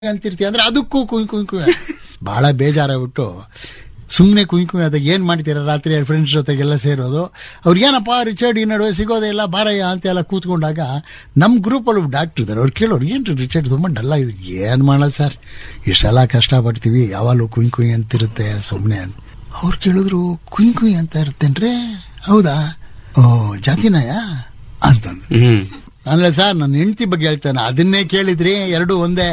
ಅಂತಿರ್ತೀಯ ಅಂದ್ರೆ ಅದಕ್ಕೂ ಕುಯ್ ಕುಯ್ ಕುಯ್ ಬಹಳ ಬೇಜಾರಾಗ್ಬಿಟ್ಟು ಸುಮ್ಮನೆ ಕುಯ್ ಕುಯ್ ಅದಾಗ ಏನ್ ಮಾಡ್ತೀರ ರಾತ್ರಿ ಫ್ರೆಂಡ್ಸ್ ಜೊತೆಗೆಲ್ಲ ಸೇರೋದು ಅವ್ರಿಗೇನಪ್ಪ ರಿಚರ್ಡ್ ಈ ನಡುವೆ ಸಿಗೋದೇ ಇಲ್ಲ ಬಾರಯ್ಯ ಅಂತ ಎಲ್ಲ ಕೂತ್ಕೊಂಡಾಗ ನಮ್ ಗ್ರೂಪ್ ಅಲ್ಲಿ ಡಾಕ್ಟರ್ ಇದಾರೆ ಅವ್ರು ಕೇಳೋರು ಏನ್ರಿ ರಿಚರ್ಡ್ ತುಂಬಾ ಡಲ್ ಆಗಿದೆ ಏನ್ ಮಾಡೋದು ಸರ್ ಇಷ್ಟೆಲ್ಲ ಕಷ್ಟಪಡ್ತೀವಿ ಯಾವಾಗಲೂ ಕುಯ್ ಕುಯ್ ಅಂತಿರುತ್ತೆ ಸುಮ್ಮನೆ ಅಂತ ಅವ್ರು ಕೇಳಿದ್ರು ಕುಯ್ ಕುಯ್ ಅಂತ ಇರುತ್ತೇನ್ರಿ ಹೌದಾ ಓ ಜಾತಿನಾಯ ಅಂತಂದು ಹ್ಮ್ ಅಲ್ಲ ಸರ್ ನನ್ನ ಹೆಂಡತಿ ಬಗ್ಗೆ ಹೇಳ್ತಾನೆ ಅದನ್ನೇ ಕೇಳಿದ್ರಿ ಎರಡು ಒಂದೇ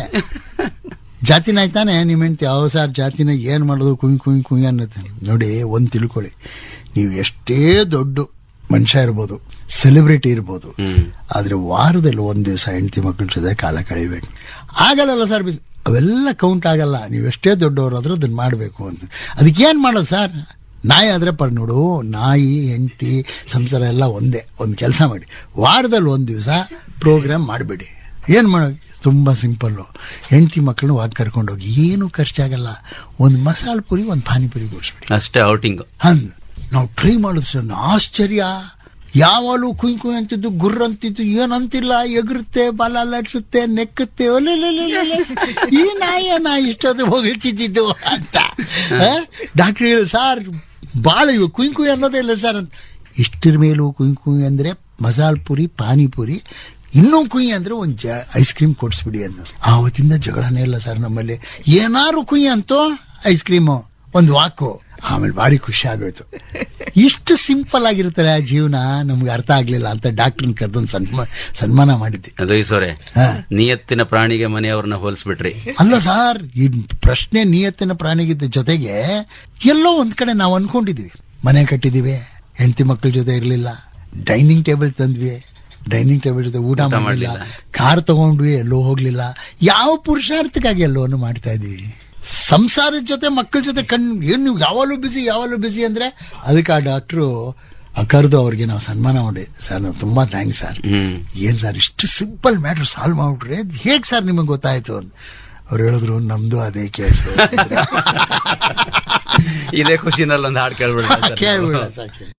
ಜಾತಿನ ಆಯ್ತಾನೆ ನಿಮ್ಮ ಹೆಂಡತಿ ಯಾವ ಸರ್ ಜಾತಿನ ಏನ್ ಮಾಡೋದು ಕುಯ್ ಕುಯ್ ಕುಯ್ ಅನ್ನತ್ತೆ ನೋಡಿ ಒಂದ್ ತಿಳ್ಕೊಳ್ಳಿ ನೀವು ಎಷ್ಟೇ ದೊಡ್ಡ ಮನುಷ್ಯ ಇರ್ಬೋದು ಸೆಲೆಬ್ರಿಟಿ ಇರ್ಬೋದು ಹ್ಮ್ ಆದ್ರೆ ವಾರದಲ್ಲಿ ಒಂದ್ ದಿವಸ ಹೆಂಡತಿ ಮಕ್ಕಳ ಜೊತೆ ಕಾಲ ಕಳಿಬೇಕು ಆಗಲ್ಲ ಸರ್ ಬಿಸ್ ಅವೆಲ್ಲ ಕೌಂಟ್ ಆಗಲ್ಲ ನೀವು ಎಷ್ಟೇ ದೊಡ್ಡವರಾದ್ರೂ ಅದನ್ನ ಮಾಡಬೇಕು ಅಂತ ಅದಕ್ಕೆ ಏನ್ ಮಾಡೋದು ಸರ್ ನಾಯಿ ಆದ್ರೆ ಪರ್ ನೋಡು ನಾಯಿ ಹೆಂಡತಿ ಸಂಸಾರ ಎಲ್ಲ ಒಂದೇ ಒಂದು ಕೆಲಸ ಮಾಡಿ ವಾರದಲ್ಲಿ ಒಂದ್ ದಿವಸ ಪ್ರೋಗ್ರಾಮ್ ಮಾಡಬೇಡಿ ಏನ್ ಮಾಡೋ ತುಂಬಾ ಸಿಂಪಲ್ಲು ಹೆಂಡತಿ ಮಕ್ಕಳನ್ನ ವಾಕ್ ಕರ್ಕೊಂಡು ಹೋಗಿ ಏನು ಖರ್ಚಾಗಲ್ಲ ಒಂದು ಮಸಾಲ ಪುರಿ ಒಂದು ಪಾನಿಪುರಿ ಕೊಡಿಸ್ಬಿಡಿ ಅಷ್ಟೇ ಔಟಿಂಗ್ ಹಂಗ ನಾವು ಟ್ರೈ ಮಾಡಿದ್ ಸರ್ ಆಶ್ಚರ್ಯ ಯಾವಾಗಲೂ ಕುಯ್ ಕುಯ್ ಅಂತಿದ್ದು ಗುರ್ರ ಅಂತಿದ್ದು ಏನ್ ಅಂತಿಲ್ಲ ಎಗರುತ್ತೆ ಬಲ ಅಲ್ಲಾಡ್ಸುತ್ತೆ ನೆಕ್ಕುತ್ತೆ ಒಲೆಲೆಲೆಲೆಲೆ. ಈ ನಾಯಿ ನಾಯಿ ಇಷ್ಟೊತ್ತು ಹೊಗಳ್ತಿದ್ದು ಅಂತ ಡಾಕ್ಟರ್ ಹೇಳಿ ಸರ್ ಬಾಳ ಇವು ಕುಯ್ ಕುಯ್ ಅನ್ನೋದೇ ಇಲ್ಲ ಸರ್ ಅಂತ ಇಷ್ಟರ ಮೇಲೂ ಕುಯ್ ಕುಯ್ ಅಂದ್ರೆ ಮಸಾಲ್ ಪುರಿ ಪಾನಿಪುರಿ ಇನ್ನೂ ಕುಯ್ ಅಂದ್ರೆ ಒಂದು ಜ ಐಸ್ ಕ್ರೀಮ್ ಕೊಡಿಸ್ಬಿಡಿ ಅನ್ನೋ ಆವತ್ತಿಂದ ಜಗಳನೇ ಇಲ್ಲ ಸರ್ ನಮ್ಮಲ್ಲಿ ಏನಾರು ಕುಯ್ ಅಂತೋ ಐಸ್ ಕ್ರೀಮು ಒಂದು ವಾಕು ಆಮೇಲೆ ಭಾರಿ ಖುಷಿ ಆಗೋಯ್ತು ಇಷ್ಟು ಸಿಂಪಲ್ ಆಗಿರುತ್ತಲ್ಲ ಆ ಜೀವನ ನಮ್ಗೆ ಅರ್ಥ ಆಗ್ಲಿಲ್ಲ ಅಂತ ಡಾಕ್ಟರ್ನ ಕರೆದೊಂದು ಸನ್ಮಾ ಸನ್ಮಾನ ಮಾಡಿದ್ದೆ ಅದು ಈಶ್ವರೇ ಹಾ. ನಿಯತ್ತಿನ ಪ್ರಾಣಿಗೆ ಮನೆಯವ್ರನ್ನ ಹೋಲಿಸ್ಬಿಟ್ರಿ ಅಲ್ಲ ಸರ್ ಈ ಪ್ರಶ್ನೆ ನಿಯತ್ತಿನ ಪ್ರಾಣಿಗಿದ್ದ ಜೊತೆಗೆ ಎಲ್ಲೋ ಒಂದ್ ಕಡೆ ನಾವು ಅನ್ಕೊಂಡಿದ್ವಿ ಮನೆ ಕಟ್ಟಿದೀವಿ ಹೆಂಡತಿ ಮಕ್ಕಳ ಜೊತೆ ಇರ್ಲಿಲ್ಲ ಡೈನಿಂಗ್ ಟೇಬಲ್ ತಂದ್ವಿ ಡೈನಿಂಗ್ ಟೇಬಲ್ ಜೊತೆ ಊಟ ಊಟ ಮಾಡಲಿಲ್ಲ ಮಾಡ್ಲಿಲ್ಲ. ಕಾರ್ ತಗೊಂಡ್ವಿ ಎಲ್ಲೋ ಹೋಗ್ಲಿಲ್ಲ ಯಾವ ಪುರುಷಾರ್ಥಕ್ಕಾಗಿ ಎಲ್ಲೋನು ಮಾಡ್ತಾ ಇದೀವಿ ಸಂಸಾರದ ಜೊತೆ ಮಕ್ಕಳ ಜೊತೆ ಕಣ್ ಏನ್ ನೀವು ಯಾವಾಗಲೂ ಬಿಸಿ ಯಾವಾಗಲೂ ಬಿಸಿ ಅಂದ್ರೆ ಅದಕ್ಕೆ ಆ ಡಾಕ್ಟ್ರು ಕರೆದು ಅವ್ರಿಗೆ ನಾವು ಸನ್ಮಾನ ಮಾಡಿ ಸರ್ ನಾವು ತುಂಬಾ ಥ್ಯಾಂಕ್ಸ್ ಸರ್ ಹ್ಮ್ ಏನ್ ಸರ್ ಇಷ್ಟು ಸಿಂಪಲ್ ಮ್ಯಾಟರ್ ಸಾಲ್ವ್ ಮಾಡ್ಬಿಟ್ರೆ ಹೇಗ್ ಸರ್ ನಿಮಗೆ ಗೊತ್ತಾಯ್ತು ಅಂತ ಅವ್ರು ಹೇಳಿದ್ರು ನಮ್ದು ಅದೇ ಕೇಸು ಇದೇ ಖುಷಿನಲ್ಲಿ ಒಂದು ಹಾಡು ಕೇಳ್ಬಿಡ ಕೇಳ್ಬಿಡ ಸಾಕು